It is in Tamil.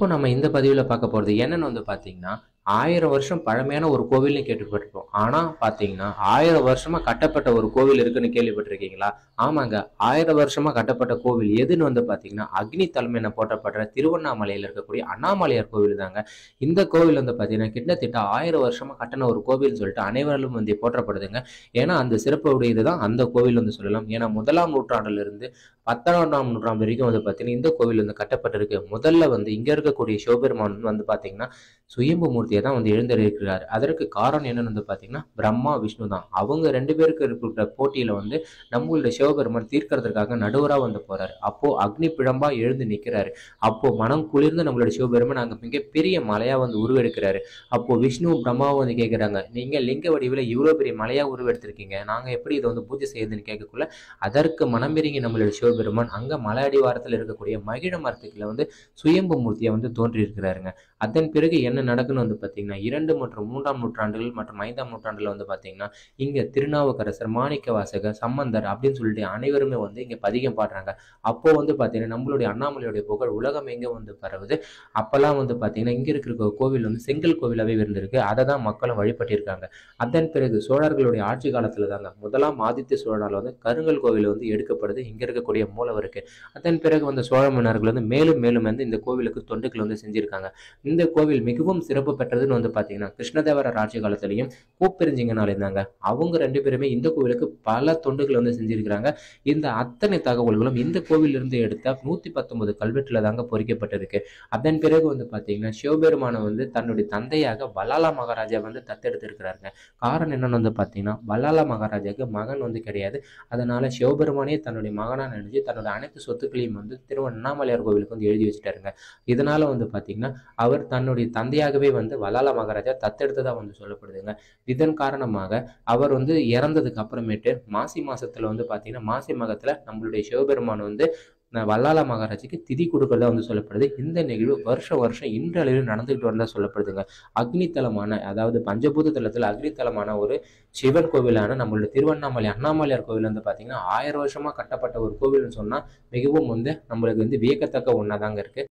இப்போ நம்ம இந்த பதிவில் பார்க்க போகிறது என்னன்னு வந்து பார்த்தீங்கன்னா ஆயிரம் வருஷம் பழமையான ஒரு கோவில்னு கேள்விப்பட்டிருப்போம் ஆனால் பார்த்தீங்கன்னா ஆயிரம் வருஷமாக கட்டப்பட்ட ஒரு கோவில் இருக்குன்னு கேள்விப்பட்டிருக்கீங்களா ஆமாங்க ஆயிரம் வருஷமாக கட்டப்பட்ட கோவில் எதுன்னு வந்து பார்த்தீங்கன்னா அக்னி தலைமையின போட்டப்படுற திருவண்ணாமலையில் இருக்கக்கூடிய அண்ணாமலையார் கோவில் தாங்க இந்த கோவில் வந்து பார்த்தீங்கன்னா கிட்டத்தட்ட ஆயிரம் வருஷமாக கட்டின ஒரு கோவில்னு சொல்லிட்டு அனைவரும் வந்து போற்றப்படுதுங்க ஏன்னா அந்த சிறப்பு உடையது தான் அந்த கோவில் வந்து சொல்லலாம் ஏன்னா முதலாம் நூற்றாண்டுல இருந்து பத்தாம் நூற்றாண்டு வரைக்கும் வந்து பார்த்தீங்கன்னா இந்த கோவில் வந்து கட்டப்பட்டிருக்கு முதல்ல வந்து இங்க இருக்கக்கூடிய சிவபெருமான் வந்து பார்த்தீங்கன்னா சுயம்பு மூர்த்தியை தான் வந்து எழுந்தருக்கிறார் அதற்கு காரணம் என்னன்னு வந்து பார்த்தீங்கன்னா பிரம்மா விஷ்ணு தான் அவங்க ரெண்டு பேருக்கு இருக்கிற போட்டியில வந்து நம்மளுடைய சிவபெருமான் தீர்க்கறதுக்காக நடுவராக வந்து போறாரு அப்போ அக்னி பிழம்பா எழுந்து நிற்கிறாரு அப்போ மனம் குளிர்ந்து நம்மளுடைய சிவபெருமான் அங்க மிகப்பெரிய மலையா வந்து உருவெடுக்கிறாரு அப்போ விஷ்ணு பிரம்மாவை வந்து கேட்குறாங்க நீங்க லிங்க வடிவில் இவ்வளோ பெரிய மலையா உருவெடுத்திருக்கீங்க நாங்க எப்படி இதை வந்து பூஜை செய்யுதுன்னு கேட்கக்குள்ள அதற்கு மனமிறங்கி நம்மளுடைய சிவபெருமான் அங்க மலை அடிவாரத்தில் இருக்கக்கூடிய மகிழ மரத்துக்குள்ள வந்து சுயம்பு மூர்த்தியை வந்து தோன்றி இருக்கிறாருங்க அதன் பிறகு என்ன நடக்குன்னு வந்து பார்த்தீங்கன்னா இரண்டு மற்றும் மூன்றாம் நூற்றாண்டுகள் மற்றும் ஐந்தாம் நூற்றாண்டுல வந்து பார்த்தீங்கன்னா இங்க திருநாவுக்கரசர் மாணிக்க வாசகர் சம்பந்தர் அப்படின்னு சொல்லிட்டு அனைவருமே வந்து இங்க பதிகம் பாடுறாங்க அப்போ வந்து பார்த்தீங்கன்னா நம்மளுடைய அண்ணாமலையுடைய புகழ் உலகம் எங்க வந்து பரவுது அப்பெல்லாம் வந்து பார்த்தீங்கன்னா இங்க இருக்கிற கோவில் வந்து செங்கல் கோவிலாவே இருந்திருக்கு அதை தான் மக்களும் வழிபட்டிருக்காங்க அதன் பிறகு சோழர்களுடைய ஆட்சி காலத்துல தாங்க முதலாம் ஆதித்ய சோழனால் வந்து கருங்கல் கோவில் வந்து எடுக்கப்படுது இங்க இருக்கக்கூடிய மூலவருக்கு அதன் பிறகு வந்து சோழ மன்னர்கள் வந்து மேலும் மேலும் வந்து இந்த கோவிலுக்கு தொண்டுகள் வந்து செஞ்சிருக்காங்க இந்த கோவில் மிகவும் சிறப்பு பெற்றதுன்னு வந்து பார்த்தீங்கன்னா கிருஷ்ணதேவரர் ஆட்சி காலத்திலையும் கூப்பெருஞ்சிங்கனால் இருந்தாங்க அவங்க ரெண்டு பேருமே இந்த கோவிலுக்கு பல தொண்டுகள் வந்து செஞ்சிருக்கிறாங்க இந்த அத்தனை தகவல்களும் இந்த கோவிலிருந்து எடுத்த நூத்தி பத்தொன்பது கல்வெட்டுல தாங்க பொறிக்கப்பட்டிருக்கு அதன் பிறகு வந்து பார்த்தீங்கன்னா சிவபெருமானை வந்து தன்னுடைய தந்தையாக பலாலா மகாராஜா வந்து தத்தெடுத்திருக்கிறாருங்க காரணம் என்னன்னு வந்து பார்த்தீங்கன்னா பலாலா மகாராஜாவுக்கு மகன் வந்து கிடையாது அதனால சிவபெருமானே தன்னுடைய மகனா நினைச்சு தன்னோட அனைத்து சொத்துக்களையும் வந்து திருவண்ணாமலையார் கோவிலுக்கு வந்து எழுதி வச்சுட்டாருங்க இதனால வந்து பார்த்தீங்கன்னா அவர் தன்னுடைய தந்தையாகவே வந்து வலால மகாராஜா தத்தெடுத்ததா வந்து சொல்லப்படுதுங்க இதன் காரணமாக அவர் வந்து இறந்ததுக்கு அப்புறமேட்டு மாசி மாசத்துல வந்து பார்த்தீங்கன்னா மாசி மகத்துல நம்மளுடைய சிவபெருமான் வந்து ந- வல்லால மகாராஜுக்கு திதி கொடுக்கறதா வந்து சொல்லப்படுது இந்த நிகழ்வு வருஷம் வருஷம் இன்றளவில் நடந்துகிட்டு வரதா சொல்லப்படுதுங்க அக்னி தலமான அதாவது பஞ்சபூத தலத்தில் அக்னி தலமான ஒரு சிவன் கோவிலான நம்மளுடைய திருவண்ணாமலை அண்ணாமலையார் கோவில் வந்து பார்த்தீங்கன்னா ஆயிரம் வருஷமா கட்டப்பட்ட ஒரு கோவில்னு சொன்னா மிகவும் வந்து நம்மளுக்கு வந்து வியக்கத்தக்க ஒன்றா தாங்க இருக்கு